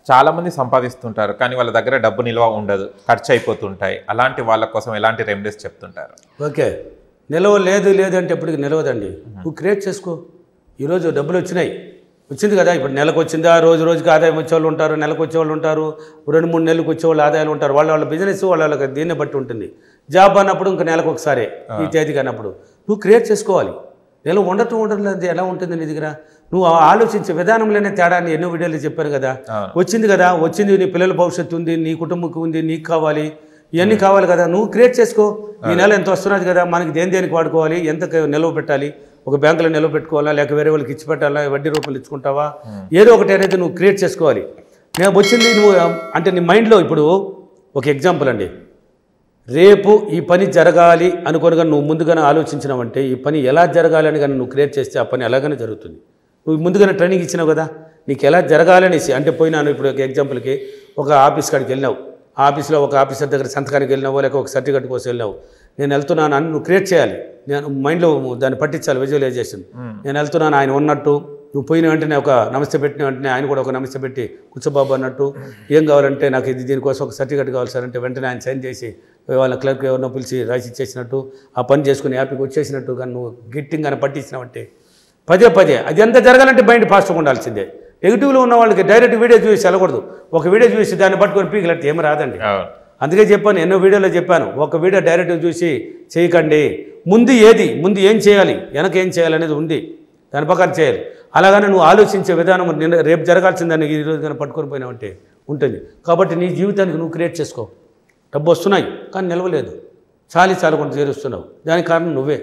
చాలా మంది సంపాదిస్తుంటారు కానీ వాళ్ళ దగ్గర డబ్బు నిల్వ ఉండదు ఖర్చు అయిపోతుంటాయి అలాంటి వాళ్ళ కోసం ఎలాంటి రెమెడీస్ చెప్తుంటారు ఓకే నిలవ లేదు లేదు అంటే ఎప్పటికి నిలవదండి నువ్వు క్రియేట్ చేసుకో ఈరోజు డబ్బులు వచ్చినాయి వచ్చింది కదా ఇప్పుడు నెలకు వచ్చిందా రోజు రోజుకి ఆదాయం వచ్చేవాళ్ళు ఉంటారు నెలకు వచ్చేవాళ్ళు ఉంటారు రెండు మూడు నెలలకు వచ్చేవాళ్ళు ఆదాయాలు ఉంటారు వాళ్ళ వాళ్ళ బిజినెస్ వాళ్ళ వాళ్ళకి దీన్ని బట్టి ఉంటుంది జాబ్ అన్నప్పుడు ఇంకా నెలకు ఒకసారి ఈ తేదీకి అన్నప్పుడు నువ్వు క్రియేట్ చేసుకోవాలి నెల ఉండటం ఉండటం లేదు ఎలా ఉంటుంది నీ దగ్గర నువ్వు ఆ ఆలోచించే విధానంలోనే తేడాన్ని ఎన్నో వీడియోలు చెప్పాను కదా అవును. వచ్చింది కదా వచ్చింది నీ పిల్లల భవిష్యత్తు ఉంది నీ కుటుంబంకి ఉంది నీకు కావాలి ఇవన్నీ కావాలి కదా నువ్వు క్రియేట్ చేసుకో ఈ నెల ఎంత వస్తున్నది కదా మనకి దేని దేనికి వాడుకోవాలి ఎంత క- నిల్వ పెట్టాలి ఒక బ్యాంకులో నిల్వ పెట్టుకోవాలా లేక వేరే వాళ్ళకి ఇచ్చి పెట్టాలా వడ్డీ రూపాయలు ఇచ్చుకుంటావా ఏదో ఒకటి అనేది నువ్వు క్రియేట్ చేసుకోవాలి నేను వచ్చింది నువ్వు ఆ, అంటే నీ మైండ్లో ఇప్పుడు ఒక ఎగ్జాంపుల్ అండి రేపు ఈ పని జరగాలి అనుకొని కానీ నువ్వు ముందుగానే ఆలోచించినావంటే ఈ పని ఎలా జరగాలి అని కానీ నువ్వు క్రియేట్ చేస్తే ఆ పని అలాగనే జరుగుతుంది నువ్వు ముందుగానే ట్రైనింగ్ ఇచ్చినావు కదా నీకు ఎలా జరగాలనేసి అంటే పోయినాను ఇప్పుడు ఒక ఎగ్జాంపుల్కి ఒక ఆఫీస్ కాడికి వెళ్ళినావు ఆ ఆఫీస్లో ఒక ఆఫీసర్ దగ్గర సంతకానికి వెళ్ళినావో లేక ఒక సర్టిఫికెట్ కోసం వెళ్ళినావు నేను వెళ్తున్నాను అని నువ్వు క్రియేట్ చేయాలి నేను మైండ్లో దాన్ని పట్టించాలి విజువలైజేషన్ నేను వెళ్తున్నాను ఆయన ఉన్నట్టు నువ్వు పోయిన వెంటనే ఒక నమస్తే పెట్టిన వెంటనే ఆయన కూడా ఒక నమస్తే పెట్టి కూర్చోబాబు అన్నట్టు ఏం కావాలంటే నాకు ఇది దీనికోసం ఒక సర్టిఫికేట్ కావాలి సార్ అంటే వెంటనే ఆయన సైన్ చేసి వాళ్ళ క్లర్క్ ఎవరినో పిలిచి రాసి ఇచ్చేసినట్టు ఆ పని చేసుకుని హ్యాపీగా వచ్చేసినట్టు కానీ నువ్వు గిట్టింగ్ అని పట్టించినావంటే పదే పదే అది ఎంత జరగాలంటే మైండ్ ఫాస్ట్గా ఉండాల్సిందే నెగిటివ్లో ఉన్న వాళ్ళకి డైరెక్ట్ వీడియో చూసి వెళ్ళకూడదు ఒక వీడియో చూసి దాన్ని పట్టుకొని పీకిలట్టు ఏమి రాదండి అవును అందుకే చెప్పాను ఎన్నో వీడియోలో చెప్పాను ఒక వీడియో డైరెక్ట్ చూసి చేయకండి ముందు ఏది ముందు ఏం చేయాలి వెనక ఏం చేయాలి అనేది ఉంది దాని ప్రకారం చేయాలి అలాగనే నువ్వు ఆలోచించే విధానం నిన్న రేపు జరగాల్సిందని ఈ రోజు కానీ పట్టుకొని పోయినావంటే ఉంటుంది కాబట్టి నీ జీవితానికి నువ్వు క్రియేట్ చేసుకో డబ్బు వస్తున్నాయి కానీ నిలవలేదు చాలి చాలకుండా చేరుస్తున్నావు దానికి కారణం నువ్వే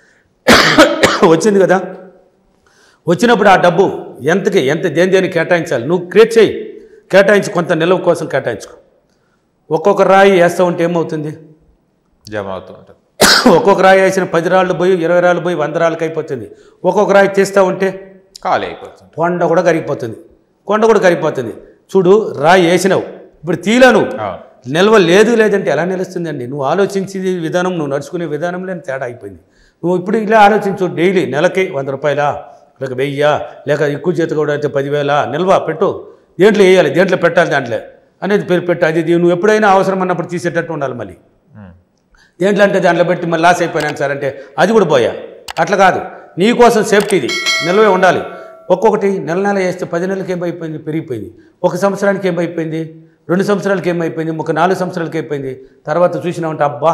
వచ్చింది కదా వచ్చినప్పుడు ఆ డబ్బు ఎంతకి ఎంత దేని దేనికి కేటాయించాలి నువ్వు క్రియేట్ చేయి కేటాయించి కొంత నిల్వ కోసం కేటాయించుకో ఒక్కొక్క రాయి వేస్తూ ఉంటే ఏమవుతుంది జమ అవుతూ ఉంటుంది ఒక్కొక్క రాయి వేసిన పది రాళ్ళు పోయి ఇరవై రాళ్ళు పోయి వంద రాళ్ళకి అయిపోతుంది ఒక్కొక్క రాయి తీస్తూ ఉంటే ఖాళీ అయిపోతుంది కొండ కూడా కరిగిపోతుంది కొండ కూడా కరిగిపోతుంది చూడు రాయి వేసినావు ఇప్పుడు తీలను అవును నిల్వ లేదు లేదంటే ఎలా నిలుస్తుందండి నువ్వు ఆలోచించే విధానం నువ్వు నడుచుకునే విధానంలో తేడా అయిపోయింది నువ్వు ఇప్పుడు ఇలా ఆలోచించు డైలీ నెలకి వంద రూపాయలా లేక వెయ్యా లేక ఎక్కువ చేతి కూడా అయితే పదివేల నిల్వ పెట్టు దేంట్లో వేయాలి దేంట్లో పెట్టాలి దాంట్లో అనేది పేరు పెట్టు అది ఇది నువ్వు ఎప్పుడైనా అవసరం అన్నప్పుడు తీసేటట్టు ఉండాలి మళ్ళీ ఉమ్. దేంట్లో అంటే దాంట్లో పెట్టి మళ్ళీ లాస్ అయిపోయినాను సార్ అంటే అది కూడా పోయా అట్లా కాదు నీ కోసం సేఫ్టీది నిల్వే ఉండాలి ఒక్కొక్కటి నెల నెల వేస్తే పది నెలలకి ఏమైపోయింది పెరిగిపోయింది ఒక సంవత్సరానికి ఏమైపోయింది రెండు సంవత్సరాలకి ఏమైపోయింది ఒక నాలుగు సంవత్సరాలకి అయిపోయింది తర్వాత చూసినామంటే అబ్బా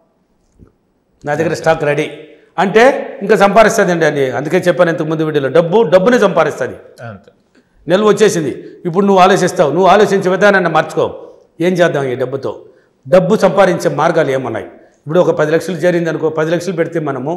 నా దగ్గర స్టాక్ రెడీ అంటే ఇంకా సంపాదిస్తుంది అండి అది అందుకే చెప్పాను ఇంతకు ముందు వీడియోలో డబ్బు డబ్బునే సంపాదిస్తుంది అంతే నిల్వ వచ్చేసింది ఇప్పుడు నువ్వు ఆలోచిస్తావు నువ్వు ఆలోచించే విధానాన్ని మార్చుకో ఏం చేద్దాం ఈ డబ్బుతో డబ్బు సంపాదించే మార్గాలు ఏమున్నాయి ఇప్పుడు ఒక పది లక్షలు చేరింది అనుకో పది లక్షలు పెడితే మనము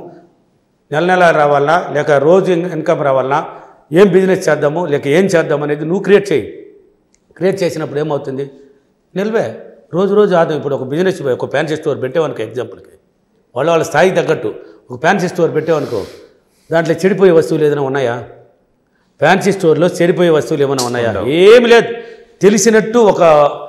నెల నెల రావాలన్నా లేక రోజు ఇన్- ఇన్కమ్ రావాలన్నా ఏం బిజినెస్ చేద్దాము లేక ఏం చేద్దాం అనేది నువ్వు క్రియేట్ చేయి క్రియేట్ చేసినప్పుడు ఏమవుతుంది నిల్వే రోజు రోజు ఆదాయం ఇప్పుడు ఒక బిజినెస్ ఒక ఫ్యాన్సీ స్టోర్ పెట్టేవనుకో ఎగ్జాంపుల్కి వాళ్ళ వాళ్ళ స్థాయికి తగ్గట్టు ఒక ఫ్యాన్సీ స్టోర్ పెట్టేవనుకో దాంట్లో చెడిపోయే వస్తువులు ఏదైనా ఉన్నాయా ఫ్యాన్సీ స్టోర్లో చెడిపోయే వస్తువులు ఏమైనా ఉన్నాయా ఏమి లేదు తెలిసినట్టు ఒక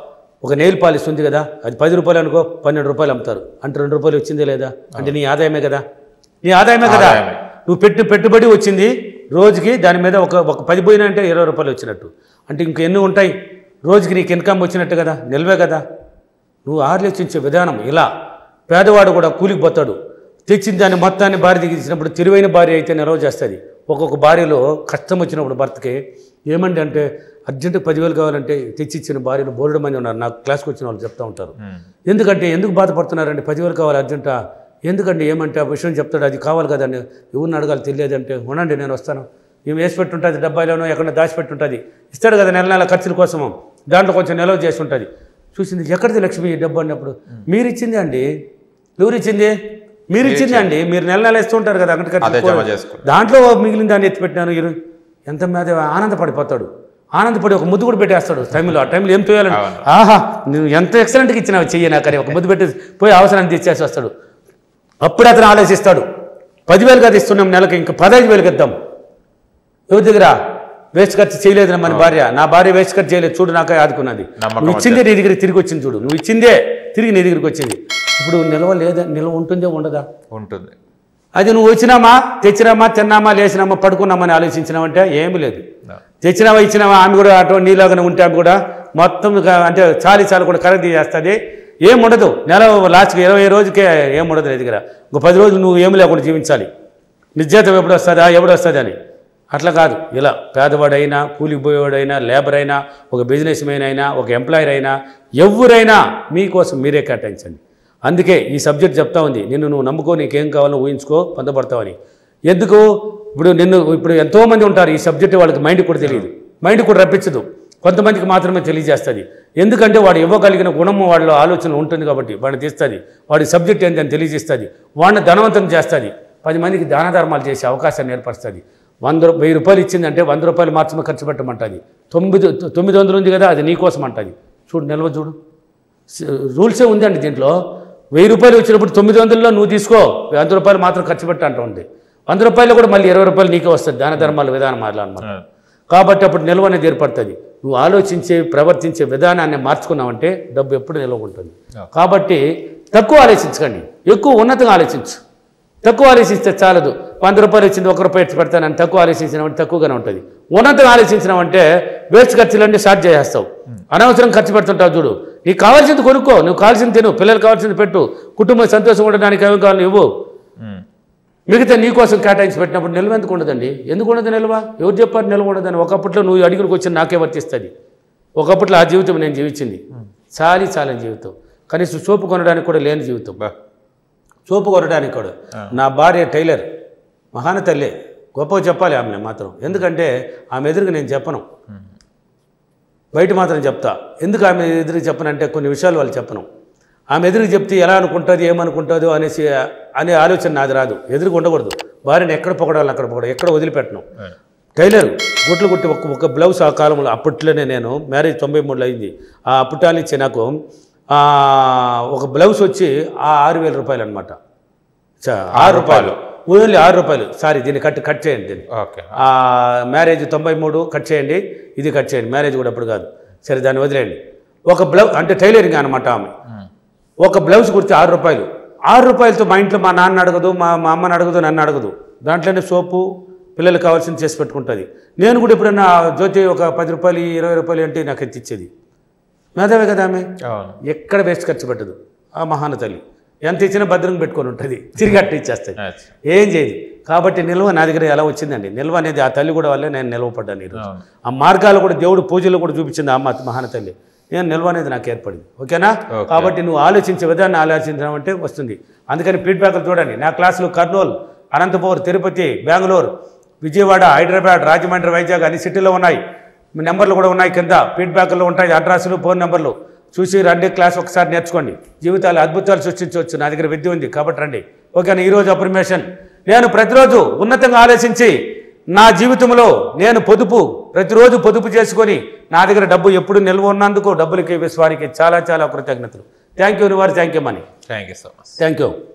ఒక నెయిల్ పాలిష్ ఉంది కదా అది పది రూపాయలు అనుకో పన్నెండు రూపాయలు అమ్ముతారు అంటే రెండు రూపాయలు వచ్చిందే లేదా అంటే నీ ఆదాయమే కదా నీ ఆదాయమే కదా ఆదాయమే. నువ్వు పెట్టు పెట్టుబడి వచ్చింది రోజుకి దాని మీద ఒక ఒక పది పోయినా అంటే ఇరవై రూపాయలు వచ్చినట్టు అంటే ఇంక ఎన్ని ఉంటాయి రోజుకి నీకు ఇన్కమ్ వచ్చినట్టు కదా నిల్వే కదా నువ్వు ఆలోచించే విధానం ఇలా పేదవాడు కూడా కూలికి పోతాడు తెచ్చిన దాన్ని మొత్తాన్ని భార్య దగ్గర ఇచ్చినప్పుడు తెలివైన భార్య అయితే నిల్వ చేస్తుంది ఒక్కొక్క భార్యలో కష్టం వచ్చినప్పుడు భర్తకి ఏమండి అంటే అర్జెంటు పదివేలు కావాలంటే తెచ్చిచ్చిన భార్యలు బోలెడు మంది ఉన్నారు నాకు క్లాస్కి వచ్చిన వాళ్ళు చెప్తా ఉంటారు ఉమ్. ఎందుకంటే ఎందుకు బాధపడుతున్నారండి పదివేలు కావాలి అర్జెంటా ఎందుకండి ఏమంటే ఆ విషయం చెప్తాడు అది కావాలి కదండి ఎవరిని అడగాలి తెలియదంటే ఉండండి నేను వస్తాను ఏం వేసి పెట్టుంటుంది డబ్బాలోనో ఎక్కడ దాచిపెట్టుంటుంది ఇస్తాడు కదా నెల నెల ఖర్చుల కోసము దాంట్లో కొంచెం నిల్వ చేసి ఉంటుంది చూసింది ఎక్కడిది లక్ష్మి ఈ డబ్బు అన్నప్పుడు మీరు ఇచ్చింది అండి ఎవరు ఇచ్చింది మీరు ఇచ్చింది అండి మీరు నెల నెల ఇస్తుంటారు కదా అక్కడికి అదే జమ చేసుకుంటారు దాంట్లో మిగిలిన దాన్ని ఎత్తిపెట్టినాను ఇరు ఎంత మీద ఆనందపడిపోతాడు ఆనందపడి ఒక ముద్దు కూడా పెట్టేస్తాడు టైంలో ఆ టైంలో ఏం తోయాలని అవును. ఆహా నువ్వు ఎంత ఎక్సలెంట్గా ఇచ్చినావు చెయ్యి నాకని ఒక ముద్దు పెట్టి పోయి అవసరాన్ని తెచ్చేసి వస్తాడు అప్పుడు అతను ఆలోచిస్తాడు పదివేలు కదా ఇస్తున్నాం నెలకి ఇంకా పదహైదు వేలకు ఇద్దాం ఎవరి దగ్గర వేస్ట్ ఖర్చు చేయలేదు మన భార్య నా భార్య వేస్ట్ ఖర్చు చేయలేదు చూడు నాకే ఆదుకున్నది నమ్మకం నువ్వు ఇచ్చిందే నీ దగ్గర తిరిగి వచ్చింది చూడు నువ్వు ఇచ్చిందే తిరిగి నీ దగ్గరికి వచ్చింది ఇప్పుడు నిల్వ లేదా నిల్వ ఉంటుందే ఉండదా ఉంటుంది అది నువ్వు వచ్చినామా తెచ్చినామా తిన్నామా లేచినామా పడుకున్నామని ఆలోచించినామంటే ఏమీ లేదు తెచ్చినావా ఇచ్చినావా ఆమె కూడా అటు నీలాగానే ఉంటే ఆమె కూడా మొత్తం ఇక అంటే చాలి చాలు కూడా కరెక్ట్ చేస్తుంది ఏం ఉండదు నెల లాస్ట్కి ఇరవై రోజుకే ఏం ఉండదు నీ దగ్గర ఇంకో పది రోజులు నువ్వు ఏమి లేకుండా జీవించాలి నిజేతం ఎప్పుడు వస్తుందా ఎప్పుడు వస్తుంది అని అట్లా కాదు ఇలా పేదవాడైనా కూలికి పోయేవాడైనా లేబర్ అయినా ఒక బిజినెస్ మ్యాన్ అయినా ఒక ఎంప్లాయర్ అయినా ఎవరైనా మీకోసం మీరే కేటాయించండి అందుకే ఈ సబ్జెక్ట్ చెప్తా ఉంది నిన్ను నువ్వు నమ్ముకో నీకేం కావాలో ఊహించుకో పొందపడతావని ఎందుకు ఇప్పుడు నిన్ను ఇప్పుడు ఎంతోమంది ఉంటారు ఈ సబ్జెక్ట్ వాళ్ళకి మైండ్ కూడా తెలియదు మైండ్ కూడా రప్పించదు కొంతమందికి మాత్రమే తెలియజేస్తుంది ఎందుకంటే వాడు ఇవ్వగలిగిన గుణము వాళ్ళ ఆలోచన ఉంటుంది కాబట్టి వాడిని తీస్తుంది వాడి సబ్జెక్ట్ ఏంటని తెలియజేస్తుంది వాడిని ధనవంతం చేస్తుంది పది మందికి దాన ధర్మాలు చేసే అవకాశాన్ని ఏర్పరుస్తుంది వంద రూ- వెయ్యి రూపాయలు ఇచ్చిందంటే వంద రూపాయలు మాత్రమే ఖర్చు పెట్టమంటుంది తొమ్మిది తొమ్మిది వందలు ఉంది కదా అది నీకోసం అంటుంది చూడు నిల్వ చూడు స- రూల్సే ఉందండి దీంట్లో వెయ్యి రూపాయలు వచ్చినప్పుడు తొమ్మిది వందల్లో నువ్వు తీసుకో వంద రూపాయలు మాత్రం ఖర్చు పెట్ట అంటుంది వంద రూపాయలు కూడా మళ్ళీ ఇరవై రూపాయలు నీకే వస్తుంది దాన ధర్మాల విధానం అలా అనమాట కాబట్టి అప్పుడు నిల్వ అనేది ఏర్పడుతుంది నువ్వు ఆలోచించే ప్రవర్తించే విధానాన్ని మార్చుకున్నావంటే డబ్బు ఎప్పుడు నిల్వ ఉంటుంది కాబట్టి తక్కువ ఆలోచించకండి ఎక్కువ ఉన్నతంగా ఆలోచించు తక్కువ ఆలోచిస్తే చాలదు వంద రూపాయలు ఇచ్చింది ఒక రూపాయి ఎత్తి పెడతానని తక్కువ ఆలోచించినామంటే తక్కువగానే ఉంటుంది ఉన్నతంగా ఆలోచించినామంటే వేస్ట్ ఖర్చులన్నీ స్టార్ట్ చేసేస్తావు అనవసరం ఖర్చు పెడుతుంటావు చూడు నీకు కావాల్సింది కొనుక్కో నువ్వు కావాల్సింది తిను పిల్లలు కావాల్సింది పెట్టు కుటుంబం సంతోషం ఉండడానికి ఏమి కావాలి ఇవ్వు మిగతా నీ కోసం కేటాయించి పెట్టినప్పుడు నిల్వ ఎందుకు ఉండదండి ఎందుకు ఉండదు నిల్వ ఎవరు చెప్పారు నిల్వ ఉండదని ఒకప్పట్లో నువ్వు అడుగులకు వచ్చి నాకే వర్తిస్తుంది ఒకప్పట్లో ఆ జీవితం నేను జీవించింది చాలి చాలని జీవితం కనీసం సోపు కొనడానికి కూడా లేని జీవితం బా సోపు కొనడానికి కూడా నా భార్య టైలర్ మహాన తల్లే గొప్పగా చెప్పాలి ఆమె మాత్రం ఎందుకంటే ఆమె ఎదురుగా నేను చెప్పను బయట మాత్రం చెప్తా ఎందుకు ఆమె ఎదురుగా చెప్పనంటే కొన్ని విషయాలు వాళ్ళు చెప్పను ఆమె ఎదురుగా చెప్తే ఎలా అనుకుంటుంది ఏమనుకుంటుందో అనేసి అనే ఆలోచన నాది రాదు ఎదురుగా ఉండకూడదు భార్యను ఎక్కడ పొగడాలి అక్కడ పొగడ ఎక్కడ వదిలిపెట్టను టైలర్ గుట్లు కుట్టి ఒక ఒక బ్లౌజ్ ఆ కాలంలో అప్పట్లోనే నేను మ్యారేజ్ తొంభై మూడులో అయింది ఆ అప్పటాలిచ్చి నాకు ఆ, ఒక బ్లౌజ్ వచ్చి ఆ ఆరు వేల రూపాయలు అనమాట ఆరు రూపాయలు ఓన్లీ ఆరు రూపాయలు సారీ దీన్ని కట్ కట్ చేయండి దీన్ని ఓకే ఆ మ్యారేజ్ తొంభై మూడు కట్ చేయండి ఇది కట్ చేయండి మ్యారేజ్ కూడా అప్పుడు కాదు సరే దాన్ని వదిలేయండి ఒక బ్లౌజ్ అంటే టైలరింగ్ అనమాట ఆమె ఒక బ్లౌజ్ కుడితే ఆరు రూపాయలు ఆరు రూపాయలతో మా ఇంట్లో మా నాన్న అడగదు మా మా అమ్మని అడగదు నన్ను అడగదు దాంట్లోనే సోపు పిల్లలకు కావాల్సింది చేసి పెట్టుకుంటుంది నేను కూడా ఎప్పుడైనా జ్యోతి ఒక పది రూపాయలు ఇరవై రూపాయలు అంటే నాకు ఎత్తి ఇచ్చేది మేధావే కదా ఆమె అవును ఎక్కడ వేస్ట్ ఖర్చు పెట్టదు ఆ మహాన తల్లి ఎంత ఇచ్చినా భద్రంగా పెట్టుకొని ఉంటుంది తిరిగి అట్ట ఇచ్చేస్తాయి అచ్చా. ఏం చేయదు కాబట్టి నిల్వ నా దగ్గర ఎలా వచ్చిందండి నిల్వ అనేది ఆ తల్లి కూడా వల్లే నేను నిల్వపడ్డాను ఈరోజు అవును. ఆ మార్గాలు కూడా దేవుడు పూజలు కూడా చూపించింది ఆ అమ్మ మహాన తల్లి నేను నిల్వ అనేది నాకు ఏర్పడింది ఓకేనా ఓకే. కాబట్టి నువ్వు ఆలోచించే విధాన్ని ఆలోచించడం అంటే వస్తుంది అందుకని ఫీడ్బ్యాక్లు చూడండి నా క్లాసులు కర్నూలు అనంతపూర్ తిరుపతి బెంగళూరు విజయవాడ హైదరాబాద్ రాజమండ్రి వైజాగ్ అన్ని సిటీలో ఉన్నాయి మీ నెంబర్లు కూడా ఉన్నాయి కింద ఫీడ్బ్యాక్లో ఉంటాయి అడ్రస్లు ఫోన్ నెంబర్లు చూసి రండి క్లాస్ ఒకసారి నేర్చుకోండి జీవితాలు అద్భుతాలు సృష్టించవచ్చు నా దగ్గర విద్య ఉంది కాబట్టి రండి ఓకేనా ఈరోజు అప్రిమేషన్ నేను ప్రతిరోజు ఉన్నతంగా ఆలోచించి నా జీవితంలో నేను పొదుపు ప్రతిరోజు పొదుపు చేసుకొని నా దగ్గర డబ్బు ఎప్పుడు నిల్వ ఉన్నందుకు డబ్బులకి విశ్వానికి చాలా చాలా కృతజ్ఞతలు థ్యాంక్ యూ వారు thank you Mani thank you so much thank you